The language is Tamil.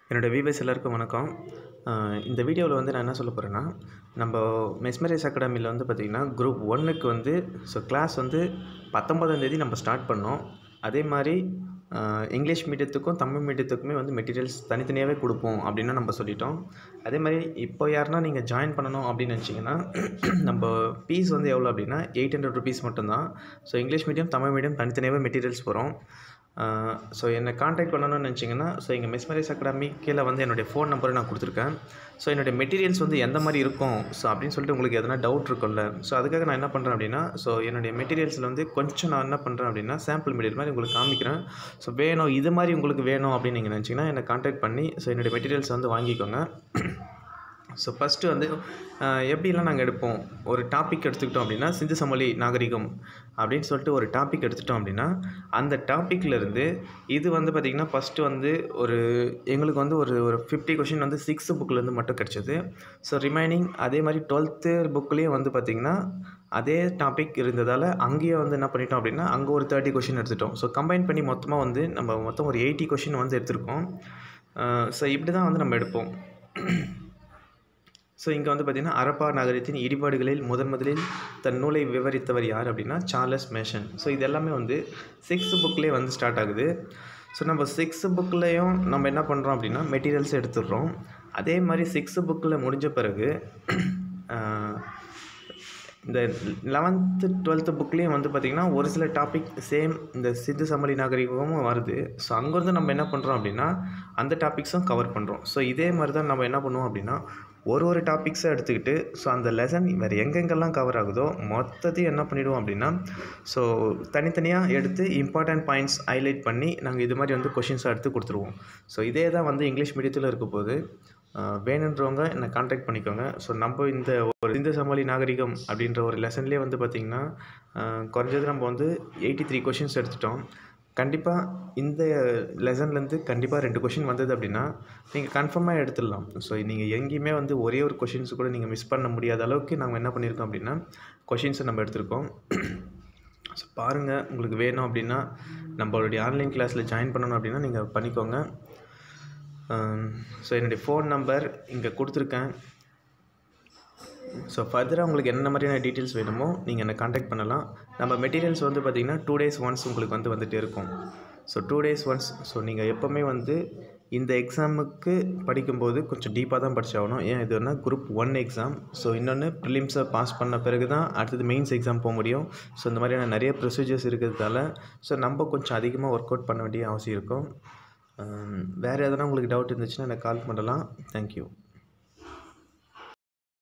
என்னோடய வியூவர்ஸ் எல்லாருக்கும் வணக்கம் அஹ் இந்த வீடியோவில் வந்து நான் என்ன சொல்ல போகிறேன்னா நம்ம மெஸ்மரைஸ் அகாடமியில் வந்து பார்த்திங்கன்னா குரூப் ஒன்னுக்கு வந்து ஸோ கிளாஸ் வந்து பத்தொன்பதாம் தேதி நம்ம ஸ்டார்ட் பண்ணோம் அதே மாதிரி அஹ் இங்கிலீஷ் மீடியத்துக்கும் தமிழ் மீடியத்துக்குமே வந்து மெட்டீரியல்ஸ் தனித்தனியாகவே கொடுப்போம் அப்படின்னு நம்ம சொல்லிட்டோம் அதே மாதிரி இப்போ யாருன்னா நீங்கள் ஜாயின் பண்ணணும் அப்படின்னு நினச்சிங்கன்னா நம்ம ஃபீஸ் வந்து எவ்வளோ அப்படின்னா எயிட் ஹண்ட்ரட் ருபீஸ் மட்டும்தான் so English medium Tamil medium தனித்தனியாகவே மெட்டீரியல்ஸ் வரும் ஸோ என்னை காண்டாக்ட் பண்ணணும்னு நினச்சிங்கன்னா ஸோ எங்கள் மெஸ்மரைஸ் அகாடமி கீழே வந்து என்னுடைய ஃபோன் நம்பரை நான் கொடுத்துருக்கேன் ஸோ என்னுடைய மெட்டீரியல்ஸ் வந்து எந்த மாதிரி இருக்கும் ஸோ அப்படின்னு சொல்லிட்டு உங்களுக்கு எதனா டவுட் இருக்கும்ல ஸோ அதுக்காக நான் என்ன பண்ணுறேன் அப்படின்னா ஸோ என்னுடைய மெட்டீரியல்ஸில் வந்து கொஞ்சம் நான் என்ன பண்ணுறேன் அப்படின்னா சாம்பிள் மெட்டீரியல் மாதிரி உங்களுக்கு காமிக்கிறேன் ஸோ வேணும் இது மாதிரி உங்களுக்கு வேணும் அப்படின்னு நீங்கள் நினச்சிங்கன்னா என்னை காண்டாக்ட் பண்ணி ஸோ என்னுடைய மெட்டீரியல்ஸ் வந்து வாங்கிக்கோங்க ஸோ ஃபஸ்ட்டு வந்து அஹ், எப்படிலாம் நாங்கள் எடுப்போம் ஒரு டாபிக் எடுத்துக்கிட்டோம் அப்படின்னா சிந்து சமொழி நாகரிகம் அப்படின்னு சொல்லிட்டு ஒரு டாபிக் எடுத்துட்டோம் அப்படின்னா அந்த டாப்பிக்கில் இருந்து இது வந்து பார்த்திங்கன்னா ஃபஸ்ட்டு வந்து ஒரு எங்களுக்கு வந்து ஒரு ஒரு ஃபிஃப்டி கொஷின் வந்து சிக்ஸ்த்து புக்கிலேருந்து மட்டும் கிடச்சிது ஸோ ரிமைனிங் அதே மாதிரி டுவெல்த்து புக்லேயும் வந்து பார்த்திங்கன்னா அதே டாபிக் இருந்ததால் அங்கேயே வந்து என்ன பண்ணிட்டோம் அப்படின்னா அங்கே ஒரு தேர்ட்டி கொஷின் எடுத்துட்டோம் ஸோ கம்பைன் பண்ணி மொத்தமாக வந்து நம்ம மொத்தம் ஒரு எயிட்டி கொஷின் வந்து எடுத்திருக்கோம் ஸோ இப்படி தான் வந்து நம்ம எடுப்போம் ஸோ இங்கே வந்து பார்த்திங்கன்னா அரப்பா நகரத்தின் இடிபாடுகளில் முதன் முதலில் தன் நூலை விவரித்தவர் யார் அப்படின்னா சார்லஸ் மேஷன் ஸோ இது எல்லாமே வந்து சிக்ஸ்த் புக்லேயே வந்து ஸ்டார்ட் ஆகுது ஸோ நம்ம சிக்ஸ்த் புக்லேயும் நம்ம என்ன பண்ணுறோம் அப்படின்னா மெட்டீரியல்ஸ் எடுத்துடுறோம் அதே மாதிரி சிக்ஸ்த் புக்கில் முடிஞ்ச பிறகு ஆஹ், இந்த லெவன்த்து டுவெல்த்து புக்லேயும் வந்து பார்த்திங்கன்னா ஒரு சில டாபிக் சேம் இந்த சிந்து சமளி நாகரிகமும் வருது ஸோ அங்கேருந்து நம்ம என்ன பண்ணுறோம் அப்படின்னா அந்த டாபிக்ஸும் கவர் பண்ணுறோம் ஸோ இதே மாதிரி தான் நம்ம என்ன பண்ணுவோம் அப்படின்னா ஒரு ஒரு டாபிக்ஸை எடுத்துக்கிட்டு ஸோ அந்த லெசன் வேறு எங்கெங்கெல்லாம் கவர் ஆகுதோ மொத்தத்தையும் என்ன பண்ணிவிடுவோம் அப்படின்னா ஸோ தனித்தனியாக எடுத்து இம்பார்ட்டன்ட் பாயிண்ட்ஸ் ஹைலைட் பண்ணி நாங்கள் இது மாதிரி வந்து கொஷின்ஸாக எடுத்து கொடுத்துருவோம் ஸோ இதே தான் வந்து இங்கிலீஷ் மீடியத்தில் இருக்க போது ஆஹ் வேணுன்றவங்க என்னை காண்டாக்ட் பண்ணிக்கோங்க ஸோ நம்ம இந்த ஒரு இந்து சமாளி நாகரிகம் அப்படின்ற ஒரு லெசன்லேயே வந்து பார்த்திங்கன்னா ஆஹ் குறைஞ்சது நம்ம வந்து எயிட்டி த்ரீ கொஷின்ஸ் எடுத்துட்டோம் கண்டிப்பாக இந்த லெசன்லேருந்து கண்டிப்பாக ரெண்டு கொஷின் வந்தது அப்படின்னா நீங்கள் கன்ஃபார்மாக எடுத்துடலாம் ஸோ நீங்கள் எங்கேயுமே வந்து ஒரே ஒரு கொஷின்ஸ் கூட நீங்கள் மிஸ் பண்ண முடியாத அளவுக்கு நாங்கள் என்ன பண்ணியிருக்கோம் அப்படின்னா கொஷின்ஸை நம்ம எடுத்திருக்கோம் ஸோ பாருங்கள் உங்களுக்கு வேணும் அப்படின்னா நம்மளுடைய ஆன்லைன் கிளாஸில் ஜாயின் பண்ணணும் அப்படின்னா நீங்கள் பண்ணிக்கோங்க ஸோ என்னுடைய ஃபோன் நம்பர் இங்கே கொடுத்துருக்கேன் ஸோ ஃபர்தராக உங்களுக்கு என்ன மாதிரியான டீட்டெயில்ஸ் வேணுமோ நீங்கள் என்னை காண்டாக்ட் பண்ணலாம் நம்ம மெட்டீரியல்ஸ் வந்து பார்த்திங்கன்னா டூ டேஸ் ஒன்ஸ் உங்களுக்கு வந்து வந்துகிட்டே இருக்கும் so two days once so நீங்கள் எப்போவுமே வந்து இந்த எக்ஸாமுக்கு படிக்கும்போது கொஞ்சம் டீப்பாக தான் படிச்சாகணும் ஏன் இதுனா குரூப் ஒன் எக்ஸாம் ஸோ இன்னொன்று ப்ரிலிம்ஸை பாஸ் பண்ண பிறகு தான் அடுத்தது மெயின்ஸ் எக்ஸாம் போக முடியும் ஸோ இந்த மாதிரியான நிறைய ப்ரொசீஜர்ஸ் இருக்கிறதால ஸோ நம்ம கொஞ்சம் அதிகமாக ஒர்க் அவுட் பண்ண வேண்டிய அவசியம் இருக்கும் வேறு எதனா உங்களுக்கு டவுட் இருந்துச்சுன்னா எனக்கு கால் பண்ணலாம் தேங்க்யூ